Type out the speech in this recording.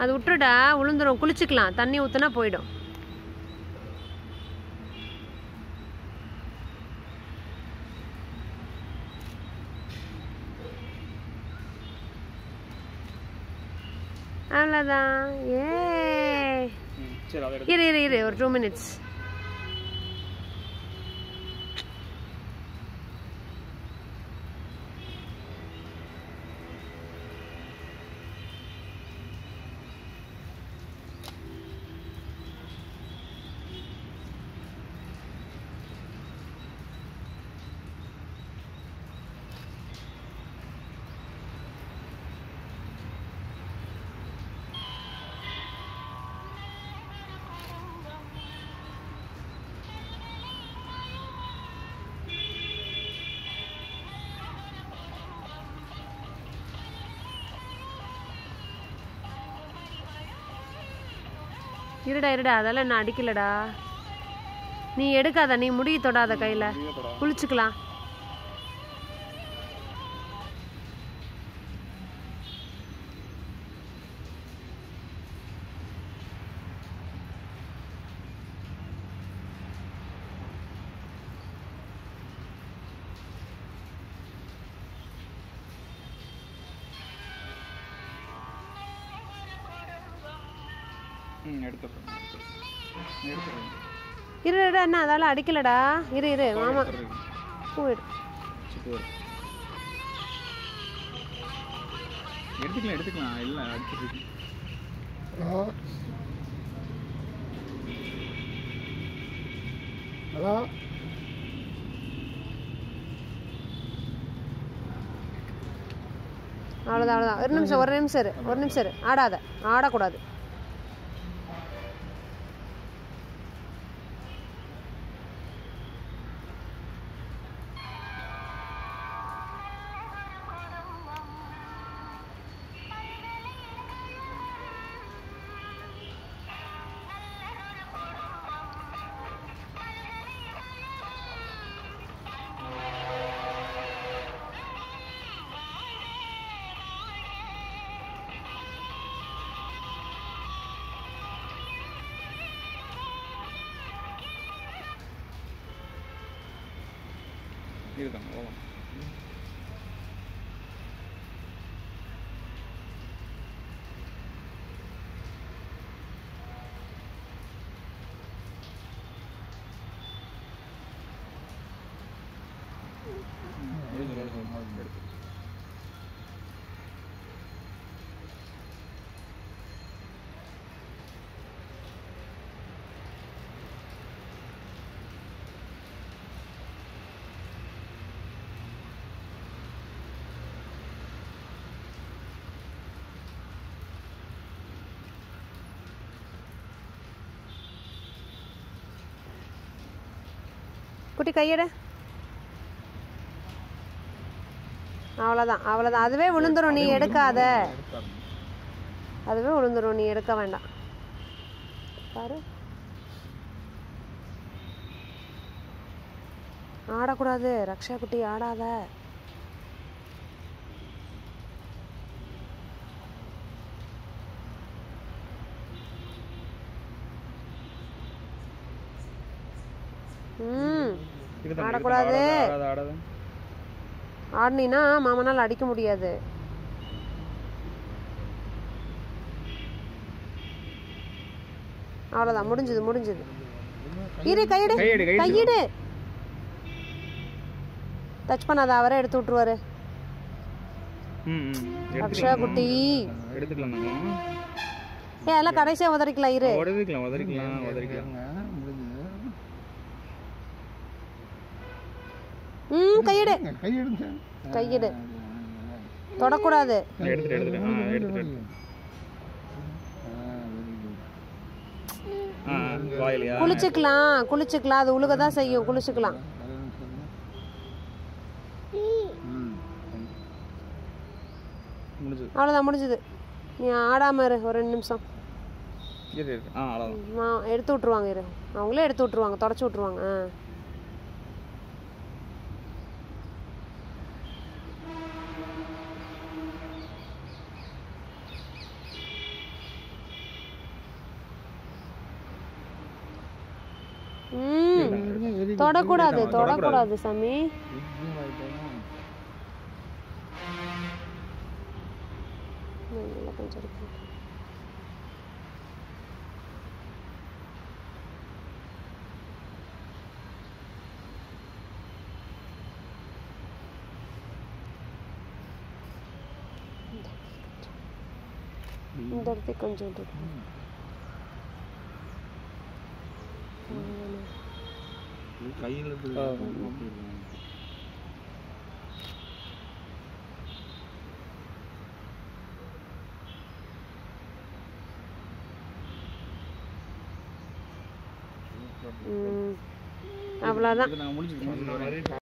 அது விட்டுடா உளுந்துரும் குளிச்சுக்கலாம் தண்ணி ஊற்றுனா போயிடும் அவ்வளோதான் ஏ ம், சரி அதை எடுத்து இரு இரு இரு ஒரு டூ மினிட்ஸ் இருடா இருடா அதெல்லாம் நான் அடிக்கலடா நீ எடுக்காத நீ முடி தொடாத கையில் இதுவே தொடாத. குளிச்சுக்கலாம் ம் எடுத்துடுறேன் எடுத்துடுறேன் இரு இரு அண்ணா அதெல்லாம் அடிக்கலடா இரு இரு மாமா எடுத்துடுறேன் பூ எடு சூப்பர் எடுத்துக்கலாம் எடுத்துக்கலாம் இல்லை அடிச்சிட்டு ஹலோ ஹலோ அவ்வளோதான் அவ்வளோதான் ஒரு நிமிஷம் ஒரு நிமிஷம் இரு ஒரு நிமிஷம் இரு ஆடாத ஆடக்கூடாது இருக்காங்க அவ்வளோதான் குட்டி கையெடு அவ்வளோதான் அவ்வளோதான் அதுவே விழுந்துரும் நீ எடுக்காத அதுவே விழுந்துரும் நீ எடுக்க வேண்டாம் பாரு ஆடக்கூடாது ரக்ஷா குட்டி ஆடாத ம் இதுதான் ஆடக்கூடாது. ஆடாத ஆடாத ஆடினா மாமனால் அடிக்க முடியாது அவ்வளோதான் முடிஞ்சது முடிஞ்சது இரு கையிடு கையெடு, கையெடு. கையிடு டச் பண்ணாத அவரே எடுத்து விட்டுருவாரு ம் ம் ரக்ஷா எடுத்துக்கலாம் குட்டி எடுத்துக்கலாம் நாங்கள் ஏ எல்லாம் கடைசியாக உதறிக்கலாம் இரு உதறிக்கலாம் உதறிக்கலாம் உதறிக்கலாம் முடிஞ்சது ம் கையிடு கையெடுங்க கையிடு தொடக்கூடாது எடுத்துட்டு எடுத்துட்டு ஆ எடுத்துட்டு எடுத்துட்டு. ஆ வாயிலையா குளிச்சுக்கலாம் குளிச்சுக்கலாம் அது உழுக தான் செய்யும் குளிச்சுக்கலாம் முடிஞ்சது அவ்வளோதான் முடிஞ்சது நீ ஆடாம இரு ஒரு ரெண்டு நிமிஷம் இரு இரு ஆ அவ்வளோதான் மா- எடுத்து விட்ருவாங்க இரு அவங்களே எடுத்து விட்ருவாங்க தொடச்சி விட்ருவாங்க ஆ தொடக்கூடாது தொடக்கூடாது சாமி நல்லா கொஞ்சம் இருக்கு இந்த இடத்துக்கு கொஞ்சம் விட்டுட்டு கையில் ம் அவ்வளோதான் நான் முடிச்சுக்கிறேன்